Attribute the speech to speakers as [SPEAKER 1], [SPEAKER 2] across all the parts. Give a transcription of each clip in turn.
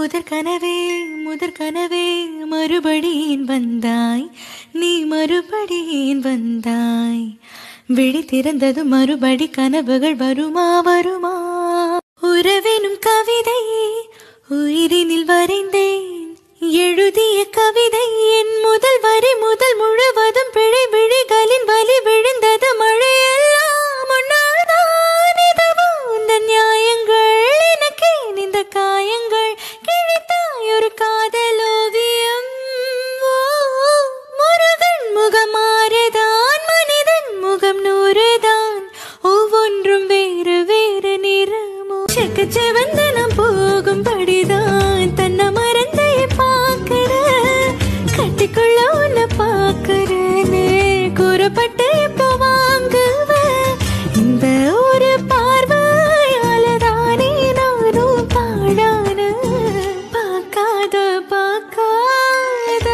[SPEAKER 1] முதற் கனவே முதற் கனவே மறுபடியும் வந்தாய் நீ மறுபடியும் வந்தாய் விழி திறந்தது மறுபடி கனவுகள் வருமா வருமா உறவெனும் கவிதை உயிரினில் வரைந்தேன் எழுதிய கவிதை என் முதல் வரி முதல் முழுவதும் பிழை விழிகளின் வலி விழுந்தது மழையெல்லாம் உன்னால்தான் இதுவோ இந்த நியாயங்கள் எனக்கே இந்த காயங்கள் கிழித்தாய் ஒரு காதல் ஓவியம் ஓ, முருகன் முகம் மாறுதான் மனிதன் முகம் நூறுதான் ஒவ்வொன்றும் வேறு வேறு நிறமோ செக்கச்செவந்த நாம் போகும்படிதான் தன்னை மறந்தே பார்க்கிற கட்டிக்குள்ள உன்னை பார்க்கிறேனே கூறப்பட்டு இப்போ வாங்குவ இந்த ஒரு பார்வையால தானே நானும் பாடான பார்க்காத பார்க்காத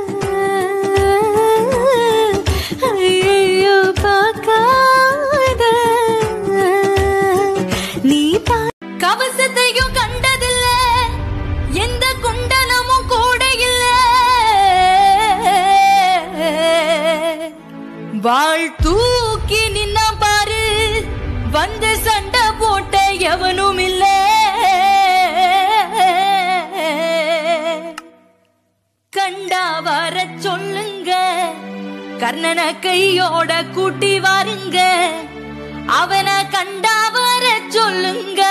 [SPEAKER 1] ஐயோ பார்க்காத நீ பா கவசத்தையும் கண்டதில்ல எந்த குண்டலமும் கூட இல்ல வாழ் தூக்கி நின்னா பாரு வந்து சண்டை போட்ட எவனும் இல்ல கண்டா வர சொல்லுங்க கர்ணனை கையோட கூட்டி வாருங்க அவனை கண்டா வர சொல்லுங்க